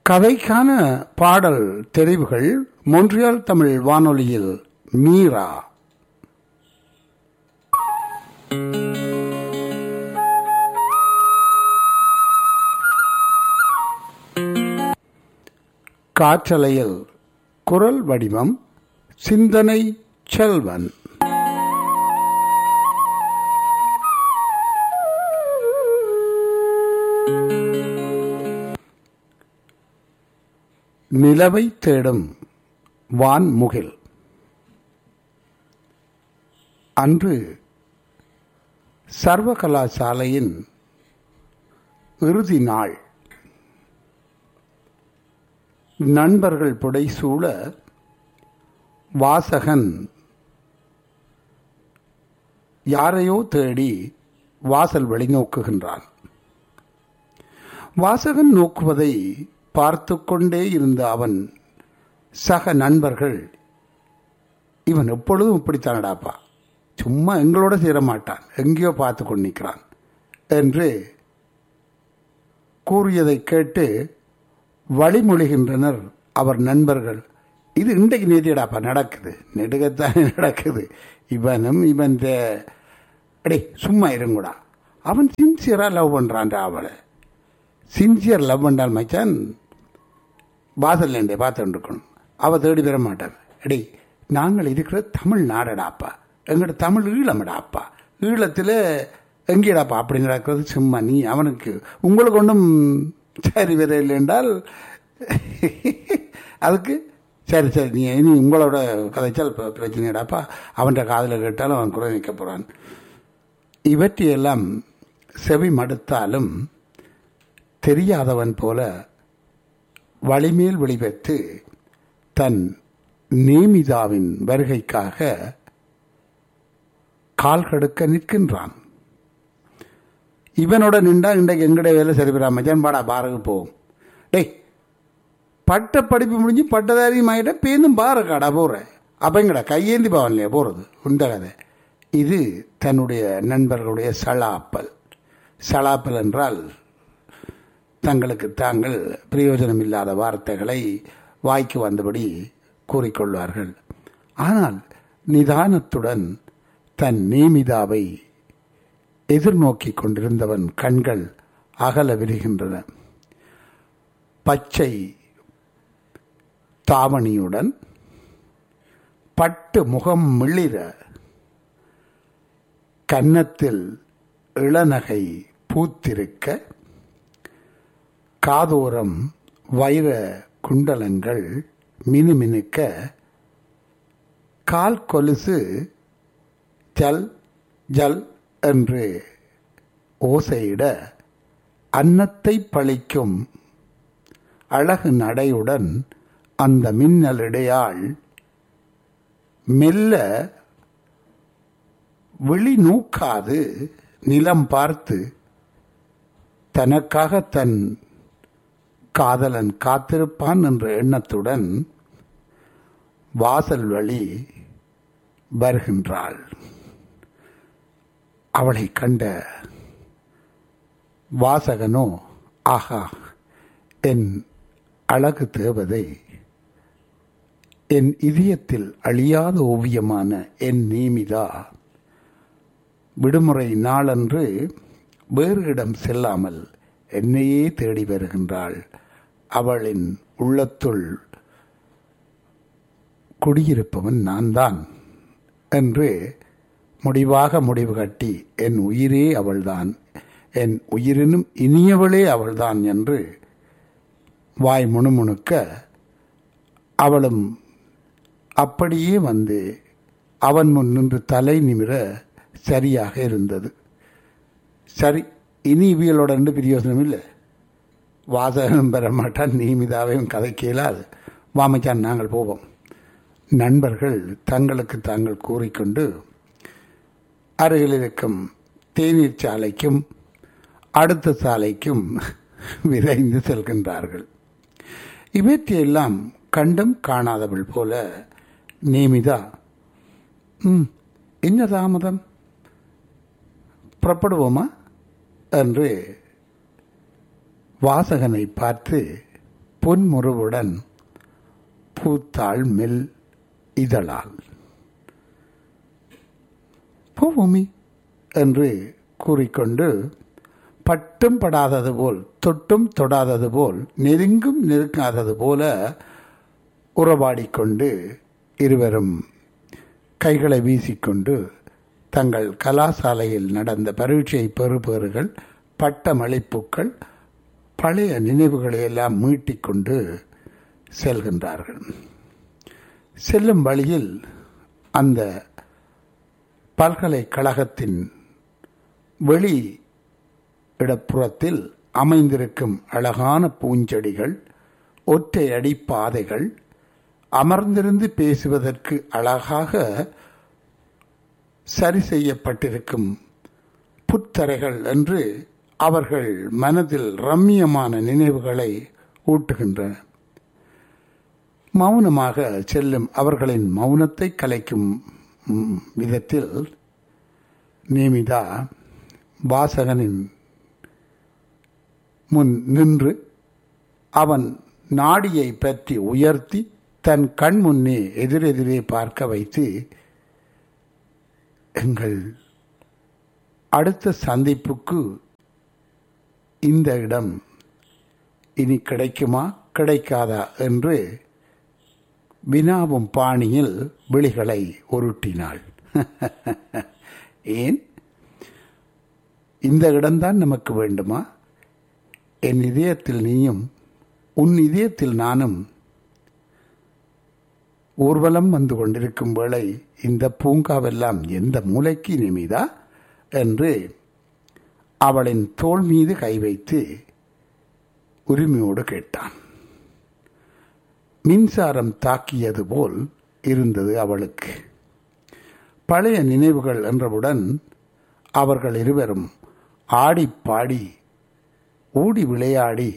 கதைக்கான பாடல் தெரிவுகள் மொன்றியால் தமிழ் வானொலியில் மீரா காற்றலையில் குரல் வடிவம் சிந்தனை செல்வன் நிலவை தேடும் வான்முகில் அன்று சர்வ கலாசாலையின் இறுதி நாள் நண்பர்கள் புடைசூழ வாசகன் யாரையோ தேடி வாசல் வெளிநோக்குகின்றான் வாசகன் நோக்குவதை பார்த்து கொண்டே இருந்த அவன் சக நண்பர்கள் இவன் எப்பொழுதும் இப்படித்தானடாப்பா சும்மா எங்களோட சேர மாட்டான் எங்கேயோ பார்த்து கொண்டு நிற்கிறான் என்று கூறியதை கேட்டு வழிமொழிகின்றனர் அவர் நண்பர்கள் இது இன்றைக்கு நேதியடாப்பா நடக்குது நெடுகத்தானே நடக்குது இவனும் இவன் அடே சும்மா இருங்கூடா அவன் சின்சியராக லவ் பண்ணுறான்டா அவளை சின்சியர் லவ் பண்ணால் மச்சான் வாசல் எண்டே பார்த்துட்டு இருக்கணும் அவள் தேடி பெற மாட்டார் எடே நாங்கள் இருக்கிற தமிழ் நாடடாப்பா எங்கள்ட தமிழ் ஈழமடாப்பா ஈழத்தில் எங்கேடாப்பா அப்படி நடக்கிறது சும்மா நீ அவனுக்கு உங்களுக்கு ஒன்றும் சரி வேற இல்லை என்றால் அதுக்கு சரி சரி நீ இனி உங்களோட கதைச்சால் பிரச்சனைடாப்பா அவன்கிட்ட காதில் கேட்டாலும் அவன் குறை நிற்க போகிறான் இவற்றையெல்லாம் செவி மடுத்தாலும் தெரியாதவன் போல வழிமேல் வெளிபெற்று தன் நேமிதாவின் வருகைக்காக கால் கடுக்க நிற்கின்றான் இவனோட நின்றா இன்றைக்கு எங்கடைய வேலை சரிபெறா மச்சான் பாடா பாருக்கு போவோம் டேய் பட்ட படிப்பு முடிஞ்சு பட்டதாரியும் ஆகிட்ட பேருந்தும் பாரு காடா போகிறேன் அப்பங்கடா கையேந்தி போவான்லையா போகிறது உண்ட கதை இது தன்னுடைய நண்பர்களுடைய சலாப்பல் சலாப்பல் என்றால் தங்களுக்கு தாங்கள் பிரயோஜனம் இல்லாத வார்த்தைகளை வாய்க்கு வந்தபடி கூறிக்கொள்வார்கள் ஆனால் நிதானத்துடன் தன் நேமிதாவை எதிர்நோக்கி கொண்டிருந்தவன் கண்கள் அகல விரிகின்றன பச்சை தாவணியுடன் பட்டு முகம் மிளிர கன்னத்தில் இளநகை பூத்திருக்க காதோரம் வைர குண்டலங்கள் மினுமினுக்க கால் கொலுசு ஜல் ஜல் என்று ஓசையிட அன்னத்தை பழிக்கும் அழகு நடையுடன் அந்த மின்னலிடையாள் மெல்ல விழி நூக்காது நிலம் பார்த்து தனக்காக தன் காதலன் காத்திருப்பான் என்ற எண்ணத்துடன் வாசல் வழி வருகின்றாள் அவளை கண்ட வாசகனோ ஆஹா என் அழகு தேவதை என் இதயத்தில் அழியாத ஓவியமான என் நேமிதா விடுமுறை நாளன்று வேறு இடம் செல்லாமல் என்னையே தேடி வருகின்றாள் அவளின் உள்ளத்துள் குடியிருப்பவன் நான் தான் என்று முடிவாக முடிவு கட்டி என் உயிரே அவள்தான் என் உயிரினும் இனியவளே அவள்தான் என்று வாய் முணுமுணுக்க அவளும் அப்படியே வந்து அவன் முன் நின்று தலை நிமிர சரியாக இருந்தது சரி இனி இவியலோட ரெண்டு பிரியோசனம் இல்லை வாசகனும் பெற மாட்டான் நீமிதாவையும் கதை கேளாது வாமைச்சான் நாங்கள் போவோம் நண்பர்கள் தங்களுக்கு தாங்கள் கூறிக்கொண்டு அருகில் இருக்கும் தேநீர் சாலைக்கும் அடுத்த சாலைக்கும் விரைந்து செல்கின்றார்கள் இவற்றையெல்லாம் கண்டும் காணாதவள் போல நேமிதா ம் என்ன தாமதம் புறப்படுவோமா என்று வாசகனை பார்த்து பொன்முருவுடன் பூத்தாள் மெல் இதழால் பூமி என்று கூறிக்கொண்டு பட்டும் படாதது போல் தொட்டும் தொடாதது போல் நெருங்கும் நெருங்காதது போல உறவாடிக்கொண்டு இருவரும் கைகளை வீசிக்கொண்டு தங்கள் கலாசாலையில் நடந்த பரீட்சை பெறுபேறுகள் பட்டமளிப்புக்கள் பழைய நினைவுகளை எல்லாம் மீட்டிக்கொண்டு செல்கின்றார்கள் செல்லும் வழியில் அந்த பல்கலைக்கழகத்தின் வெளி இடப்புறத்தில் அமைந்திருக்கும் அழகான பூஞ்செடிகள் ஒற்றை அடி பாதைகள் அமர்ந்திருந்து பேசுவதற்கு அழகாக சரி செய்யப்பட்டிருக்கும் புத்தரைகள் என்று அவர்கள் மனதில் ரம்மியமான நினைவுகளை ஊட்டுகின்றன மௌனமாக செல்லும் அவர்களின் மௌனத்தை கலைக்கும் விதத்தில் நியமிதா வாசகனின் முன் நின்று அவன் நாடியை பற்றி உயர்த்தி தன் கண் முன்னே எதிரெதிரே பார்க்க வைத்து எங்கள் அடுத்த சந்திப்புக்கு இந்த இடம் இனி கிடைக்குமா கிடைக்காதா என்று வினாவும் பாணியில் விழிகளை உருட்டினாள் ஏன் இந்த இடம்தான் நமக்கு வேண்டுமா என் இதயத்தில் நீயும் உன் இதயத்தில் நானும் ஊர்வலம் வந்து கொண்டிருக்கும் வேளை இந்த பூங்காவெல்லாம் எந்த மூளைக்கு நிமிதா என்று அவளின் தோள் மீது கை வைத்து உரிமையோடு கேட்டான் மின்சாரம் தாக்கியது போல் இருந்தது அவளுக்கு பழைய நினைவுகள் என்றவுடன் அவர்கள் இருவரும் ஆடி பாடி ஓடி விளையாடி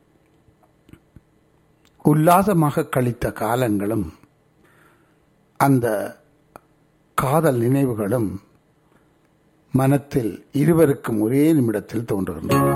உல்லாசமாக கழித்த காலங்களும் அந்த காதல் நினைவுகளும் மனத்தில் இருவருக்கும் ஒரே நிமிடத்தில் தோன்றுகின்றன